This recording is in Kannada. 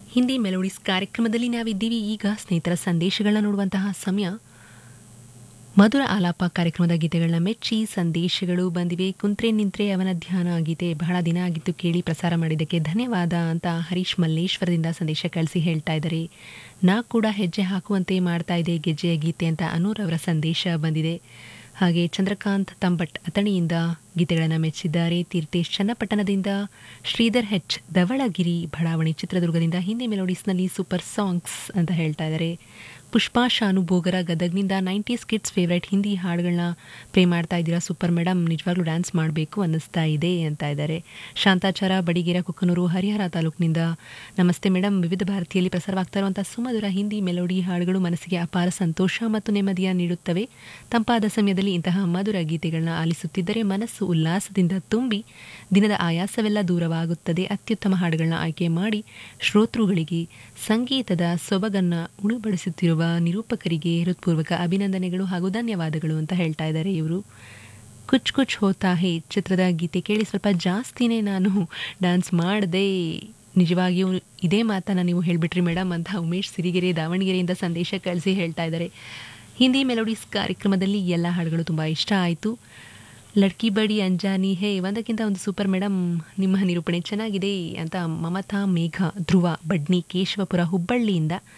ಹಿಂದಿ ಮೆಲೋಡಿಸ್ ಕಾರ್ಯಕ್ರಮದಲ್ಲಿ ನಾವಿದ್ದೀವಿ ಈಗ ಸ್ನೇಹಿತರ ಸಂದೇಶಗಳನ್ನ ನೋಡುವಂತಹ ಸಮಯ ಮಧುರ ಆಲಾಪ ಕಾರ್ಯಕ್ರಮದ ಗೀತೆಗಳನ್ನ ಮೆಚ್ಚಿ ಸಂದೇಶಗಳು ಬಂದಿವೆ ಕುಂತ್ರೆ ನಿಂತ್ರೆ ಅವನ ಧ್ಯಾನ ಗೀತೆ ಬಹಳ ದಿನ ಆಗಿತ್ತು ಕೇಳಿ ಪ್ರಸಾರ ಮಾಡಿದ್ದಕ್ಕೆ ಧನ್ಯವಾದ ಅಂತ ಹರೀಶ್ ಮಲ್ಲೇಶ್ವರದಿಂದ ಸಂದೇಶ ಕಳಿಸಿ ಹೇಳ್ತಾ ಇದ್ದಾರೆ ನಾ ಕೂಡ ಹೆಜ್ಜೆ ಹಾಕುವಂತೆ ಮಾಡ್ತಾ ಇದೆ ಗೆಜ್ಜೆಯ ಗೀತೆ ಅಂತ ಅನೂರ್ ಅವರ ಸಂದೇಶ ಬಂದಿದೆ ಹಾಗೆ ಚಂದ್ರಕಾಂತ್ ತಂಬಟ್ ಅತಣಿಯಿಂದ ಗೀತೆಗಳನ್ನು ಮೆಚ್ಚಿದ್ದಾರೆ ತೀರ್ಥೇಶ್ ಚನ್ನಪಟ್ಟಣದಿಂದ ಶ್ರೀಧರ್ ಹೆಚ್ ಧವಳಗಿರಿ ಬಡಾವಣೆ ಚಿತ್ರದುರ್ಗದಿಂದ ಹಿಂದಿ ಮೆಲೋಡಿಸ್ನಲ್ಲಿ ಸೂಪರ್ ಸಾಂಗ್ಸ್ ಅಂತ ಹೇಳ್ತಾ ಇದ್ದಾರೆ ಪುಷ್ಪಾ ಶಾನು ಬೋಗರ ಗದಗ್ನಿಂದ ನೈಂಟೀಸ್ ಕಿಡ್ಸ್ ಫೇವ್ರೇಟ್ ಹಿಂದಿ ಹಾಡುಗಳನ್ನ ಪ್ಲೇ ಮಾಡ್ತಾ ಇದ್ದೀರಾ ಸೂಪರ್ ಮೇಡಮ್ ನಿಜವಾಗ್ಲೂ ಡ್ಯಾನ್ಸ್ ಮಾಡಬೇಕು ಅನ್ನಿಸ್ತಾ ಇದೆ ಅಂತ ಇದ್ದಾರೆ ಶಾಂತಾಚಾರ ಬಡಿಗೆರ ಕುಕ್ಕನೂರು ಹರಿಹರ ತಾಲೂಕಿನಿಂದ ನಮಸ್ತೆ ಮೇಡಮ್ ವಿವಿಧ ಭಾರತೀಯಲ್ಲಿ ಪ್ರಸಾರವಾಗ್ತಾ ಇರುವಂತಹ ಸುಮಧುರ ಹಿಂದಿ ಮೆಲೋಡಿ ಹಾಡುಗಳು ಮನಸ್ಸಿಗೆ ಅಪಾರ ಸಂತೋಷ ಮತ್ತು ನೆಮ್ಮದಿಯ ನೀಡುತ್ತವೆ ತಂಪಾದ ಸಮಯದಲ್ಲಿ ಇಂತಹ ಮಧುರ ಗೀತೆಗಳನ್ನ ಆಲಿಸುತ್ತಿದ್ದರೆ ಮನಸ್ಸು ಉಲ್ಲಾಸದಿಂದ ತುಂಬಿ ದಿನದ ಆಯಾಸವೆಲ್ಲ ದೂರವಾಗುತ್ತದೆ ಅತ್ಯುತ್ತಮ ಹಾಡುಗಳನ್ನ ಆಯ್ಕೆ ಮಾಡಿ ಶ್ರೋತೃಗಳಿಗೆ ಸಂಗೀತದ ಸೊಬಗನ್ನ ಉಣಬಡಿಸುತ್ತಿರುವ ನಿರೂಪಕರಿಗೆ ಹೃತ್ಪೂರ್ವಕ ಅಭಿನಂದನೆಗಳು ಹಾಗೂ ಧನ್ಯವಾದಗಳು ಅಂತ ಹೇಳ್ತಾ ಇದ್ದಾರೆ ಇವರು ಕುಚ್ ಕುಚ್ ಹೋತಾ ಹೇ ಚಿತ್ರದ ಗೀತೆ ಕೇಳಿ ಸ್ವಲ್ಪ ಜಾಸ್ತಿನೇ ನಾನು ಡ್ಯಾನ್ಸ್ ಮಾಡಿದೆ ನಿಜವಾಗಿಯೂ ಇದೇ ಮಾತನ್ನು ನೀವು ಹೇಳಿಬಿಟ್ರಿ ಮೇಡಮ್ ಅಂತ ಉಮೇಶ್ ಸಿರಿಗೆರೆ ದಾವಣಗೆರೆಯಿಂದ ಸಂದೇಶ ಕಳಿಸಿ ಹೇಳ್ತಾ ಇದ್ದಾರೆ ಹಿಂದಿ ಮೆಲೋಡಿಸ್ ಕಾರ್ಯಕ್ರಮದಲ್ಲಿ ಎಲ್ಲ ಹಾಡುಗಳು ತುಂಬ ಇಷ್ಟ ಆಯಿತು ಲಡ್ಕಿ ಬಡಿ ಅಂಜಾನಿ ಹೇ ಒಂದಕ್ಕಿಂತ ಒಂದು ಸೂಪರ್ ಮೇಡಮ್ ನಿಮ್ಮ ನಿರೂಪಣೆ ಚೆನ್ನಾಗಿದೆ ಅಂತ ಮಮತಾ ಮೇಘ ಧ್ರುವ ಬಡ್ನಿ ಕೇಶವಪುರ ಹುಬ್ಬಳ್ಳಿಯಿಂದ